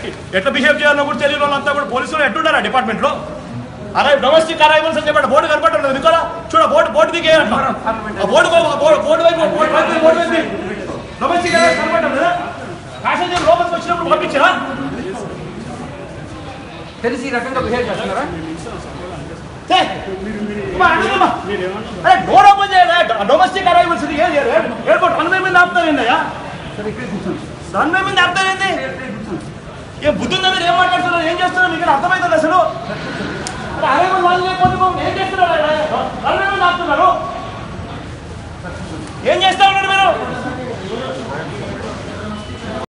ఎట్లా బిహేవ్ చేయాలో కూడా తెలియని వాళ్ళంతా కూడా పోలీసులు ఎట్లున్నారా డిపార్ట్మెంట్ లో అరే డొమెస్టిక్ అరైవల్స్ అని చెప్పండి బోర్డు కనపడుతుంది మీకు చూడ బోర్డు బోర్డు దిగే బోర్డు బోర్డు బోర్డు వైపు బోర్డు వైపు బోర్డు వైపు డొమెస్టిక్ అరైవల్స్ కనపడటం లేదా ప్యాసింజర్ లోపలికి వచ్చినప్పుడు పంపించరా తెలిసి ఈ రకంగా బిహేవ్ చేస్తున్నారా ఛే! అమ్మా, అడుగుమ్మా. అరే డోర్ ఓపెన్ చేయరా డొమెస్టిక్ అరైవల్స్ ఎయిర్పోర్ట్ రన్వే మీద ఆపుతారు ఏందయ్యా సరే ఇక్కడ కూర్చోండి రన్వే మీద ఆపుతారు ఏంది ఏ బుద్ధి ఉందా మీరు ఏం మాట్లాడుతున్నారు ఏం చేస్తున్నారు మీకు అర్థమైతే